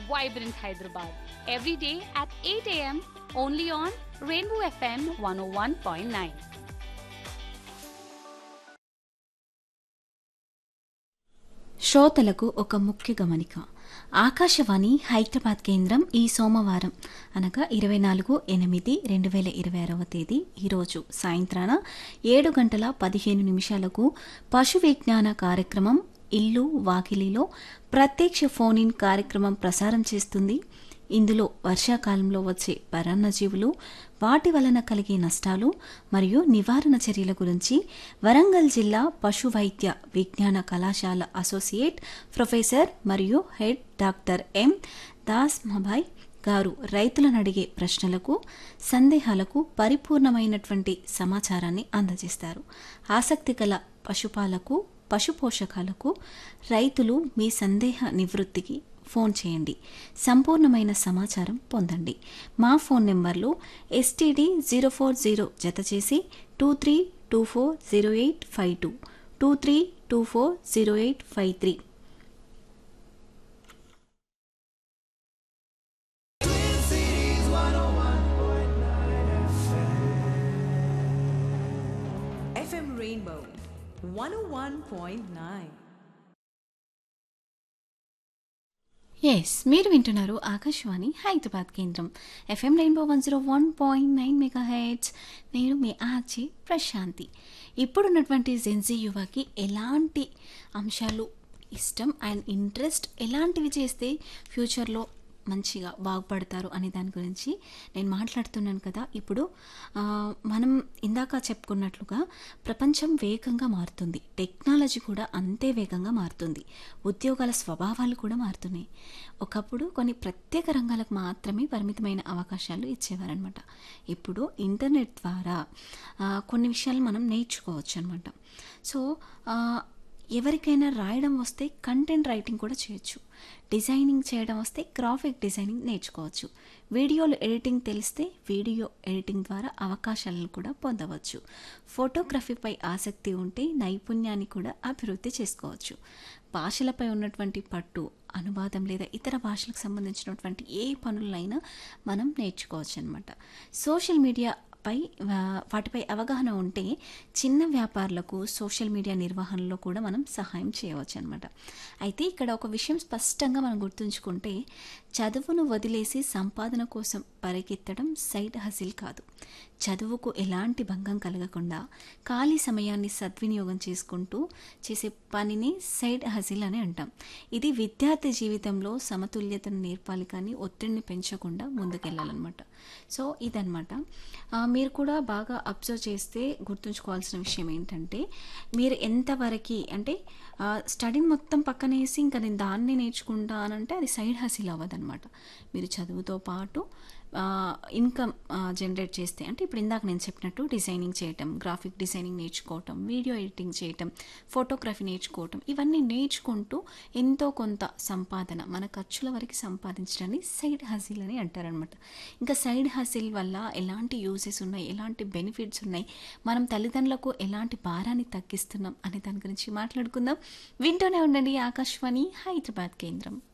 vibrant Hyderabad. Every day at 8 a.m. only on Rainbow FM 101.9. శ్రోతలకు ఒక ముఖ్య గమనిక ఆకాశవాణి హైదరాబాద్ కేంద్రం ఈ సోమవారం అనగా ఇరవై నాలుగు ఎనిమిది రెండు వేల ఇరవై ఆరవ తేదీ ఈరోజు సాయంత్రాన ఏడు గంటల పదిహేను నిమిషాలకు పశు విజ్ఞాన కార్యక్రమం ఇల్లు వాకిలిలో ప్రత్యక్ష ఫోన్ ఇన్ కార్యక్రమం ప్రసారం చేస్తుంది ఇందులో వర్షాకాలంలో వచ్చే పరాన్నజీవులు వాటి వలన కలిగే నష్టాలు మరియు నివారణ చర్యల గురించి వరంగల్ జిల్లా పశు వైద్య విజ్ఞాన కళాశాల అసోసియేట్ ప్రొఫెసర్ మరియు head doctor M Das Mabhai గారు రైతులను అడిగే ప్రశ్నలకు సందేహాలకు పరిపూర్ణమైనటువంటి సమాచారాన్ని అందజేస్తారు ఆసక్తి గల పశుపాలకు పశు పోషకాలకు రైతులు మీ సందేహ నివృత్తికి ఫోన్ చేయండి సంపూర్ణమైన సమాచారం పొందండి మా ఫోన్ నెంబర్లు ఎస్టీడీ జీరో ఫోర్ జీరో జత చేసి two three two four zero eight five two two three two four zero eight five three FM Rainbow 101.9. Yes మీరు వింటున్నారు ఆకాశవాణి హైదరాబాద్ కేంద్రం FM rainbow one zero one point nine megahertz నేను మీ RJ Prashanti ఇప్పుడున్నటువంటి Gen Z యువకి ఎలాంటి అంశాలు ఇష్టం అండ్ ఇంట్రెస్ట్ ఎలాంటివి చేస్తే ఫ్యూచర్లో మంచిగా బాగుపడతారు అనే దాని గురించి నేను మాట్లాడుతున్నాను కదా ఇప్పుడు ఆ, మనం ఇందాక చెప్పుకున్నట్లుగా ప్రపంచం వేగంగా మారుతుంది టెక్నాలజీ కూడా అంతే వేగంగా మారుతుంది ఉద్యోగాల స్వభావాలు కూడా మారుతున్నాయి ఒకప్పుడు కొన్ని ప్రత్యేక రంగాలకు మాత్రమే పరిమితమైన అవకాశాలు ఇచ్చేవారనమాట ఇప్పుడు ఇంటర్నెట్ ద్వారా ఆ, కొన్ని విషయాలు మనం నేర్చుకోవచ్చు అనమాట సో ఆ, ఎవరికైనా రాయడం వస్తే కంటెంట్ రైటింగ్ కూడా చేయొచ్చు డిజైనింగ్ చేయడం వస్తే గ్రాఫిక్ డిజైనింగ్ నేర్చుకోవచ్చు వీడియోలు ఎడిటింగ్ తెలిస్తే వీడియో ఎడిటింగ్ ద్వారా అవకాశాలను కూడా పొందవచ్చు ఫోటోగ్రఫీపై ఆసక్తి ఉంటే నైపుణ్యాన్ని కూడా అభివృద్ధి చేసుకోవచ్చు భాషలపై ఉన్నటువంటి పట్టు అనువాదం లేదా ఇతర భాషలకు సంబంధించినటువంటి ఏ పనులైనా మనం నేర్చుకోవచ్చు అనమాట సోషల్ మీడియా పై వా- వాటిపై అవగాహన ఉంటే చిన్న వ్యాపారులకు సోషల్ మీడియా నిర్వహణలో కూడా మనం సహాయం చేయవచ్చు అనమాట అయితే ఇక్కడ ఒక విషయం స్పష్టంగా మనం గుర్తుంచుకుంటే చదువును వదిలేసి సంపాదన కోసం పరిగెత్తడం సైడ్ హసిల్ కాదు చదువుకు ఎలాంటి భంగం కలగకుండా ఖాళీ సమయాన్ని సద్వినియోగం చేసుకుంటూ చేసే పనిని సైడ్ హసిల్ అని అంటాం ఇది విద్యార్థి జీవితంలో సమతుల్యతను నేర్పాలి కానీ ఒత్తిడిని పెంచకుండా ముందుకెళ్ళాలన్నమాట సో ఇదనమాట ఆ, మీరు కూడా బాగా అబ్జర్వ్ చేస్తే గుర్తుంచుకోవాల్సిన విషయం ఏంటంటే మీరు ఎంతవరకు అంటే ఆ, స్టడీని మొత్తం పక్కనేసి ఇంకా నేను దాన్ని నేర్చుకుంటానంటే అది సైడ్ హసిల్ అవ్వదన్నమాట మీరు చదువుతో పాటు ఇన్కమ్ జనరేట్ చేస్తే అంటే ఇప్పుడు ఇందాక నేను చెప్పినట్టు డిజైనింగ్ చేయటం గ్రాఫిక్ డిజైనింగ్ నేర్చుకోవటం వీడియో ఎడిటింగ్ చేయటం ఫోటోగ్రఫీ నేర్చుకోవటం ఇవన్నీ నేర్చుకుంటూ ఎంతో కొంత సంపాదన మన ఖర్చుల వరకు సంపాదించడాన్ని సైడ్ హసిల్ అని అంటారనమాట ఇంకా సైడ్ హసిల్ వల్ల ఎలాంటి యూజెస్ ఉన్నాయి ఎలాంటి బెనిఫిట్స్ ఉన్నాయి మనం తల్లిదండ్రులకు ఎలాంటి భారాన్ని తగ్గిస్తున్నాం అనే దాని గురించి మాట్లాడుకుందాం వింటూనే ఉండండి ఆకాశవాణి హైదరాబాద్ కేంద్రం